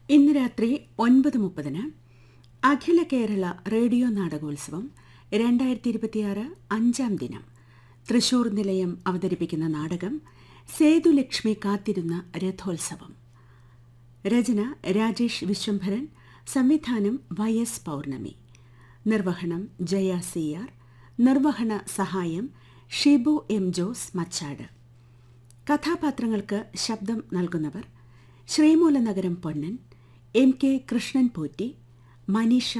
ഇന്ന് രാത്രി ഒൻപത് മുപ്പതിന് അഖില കേരള റേഡിയോ നാടകോത്സവം രണ്ടായിരത്തി ഇരുപത്തിയാറ് അഞ്ചാം ദിനം തൃശൂർ നിലയം അവതരിപ്പിക്കുന്ന നാടകം സേതുലക്ഷ്മി കാത്തിരുന്ന രഥോത്സവം രചന രാജേഷ് വിശ്വംഭരൻ സംവിധാനം വൈ എസ് പൗർണമി നിർവഹണം ജയ സി ആർ നിർവഹണ സഹായം ഷിബു എം ജോസ് മച്ചാട് കഥാപാത്രങ്ങൾക്ക് ശബ്ദം നൽകുന്നവർ ശ്രീമൂലനഗരം പൊന്നൻ എം കെ കൃഷ്ണൻ പോറ്റി മനീഷ